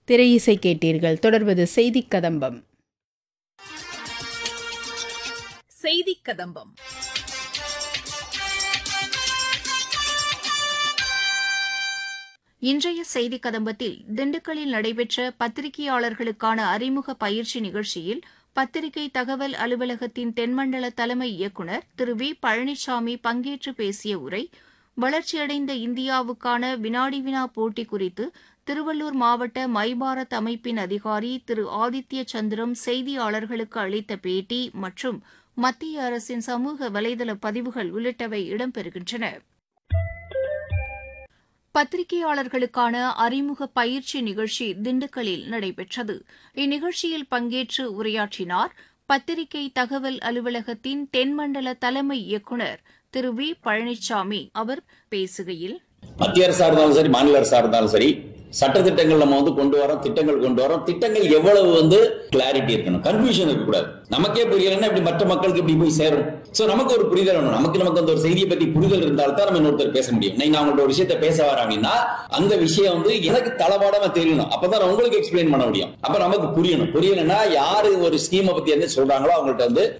திரையிசை கேட்டீர்கள் தொடர்வது செய்திக் கதம்பம் செய்திக் கதம்பம் இன்றைய செய்தி கதம்பத்தில் திண்டுக்கல்லில் நடைபெற்ற பத்திரிகையாளர்களுக்கான அறிமுக பயிற்சி நிகழ்ச்சியில் பத்திரிகை தகவல் அலுவலகத்தின் தென்மண்டல தலைமை இயக்குநர் திரு வி பழனிசாமி பங்கேற்று பேசிய உரை வளர்ச்சியடைந்த இந்தியாவுக்கான வினாடி வினா போட்டி குறித்து திருவள்ளூர் மாவட்ட மைபாரத் அமைப்பின் அதிகாரி திரு ஆதித்ய சந்திரம் செய்தியாளர்களுக்கு அளித்த பேட்டி மற்றும் மத்திய அரசின் சமூக வலைதள பதிவுகள் உள்ளிட்டவை இடம்பெறுகின்றன பத்திரிகையாளர்களுக்கான அறிமுக பயிற்சி நிகழ்ச்சி திண்டுக்கல்லில் நடைபெற்றது இந்நிகழ்ச்சியில் பங்கேற்று உரையாற்றினார் பத்திரிகை தகவல் அலுவலகத்தின் தென்மண்டல தலைமை இயக்குநர் திரு வி பழனிசாமி அவர் பேசுகையில் மத்திய அரசா இருந்தாலும் சரி மாநில அரசா இருந்தாலும் சரி சட்டத்திட்டங்கள் நம்ம வந்து கொண்டு வரோம் திட்டங்கள் கொண்டு வரோம் திட்டங்கள் எவ்வளவு வந்து கிளாரிட்டி இருக்கணும் கன்ஃபியூஷன் இருக்கக்கூடாது நமக்கே புரியலன்னா இப்படி மற்ற மக்களுக்கு இப்படி போய் சேரும் சோ நமக்கு ஒரு புரிதல் வேணும் நமக்கு நமக்கு அந்த ஒரு செய்தியை பத்தி புரிதல் இருந்தால் தான் நம்ம இன்னொருத்தர் பேச முடியும் நீங்க அவங்கள்ட்ட ஒரு விஷயத்த பேச வர அப்படின்னா அந்த விஷயம் வந்து எனக்கு தளபாடமா தெரியணும் அப்பதான் நான் உங்களுக்கு எக்ஸ்பிளைன் பண்ண முடியும் அப்ப நமக்கு புரியணும் புரியலன்னா யாரு ஒரு ஸ்கீமை பத்தி என்ன சொல்றாங்களோ அவங்கள்ட்ட வந்து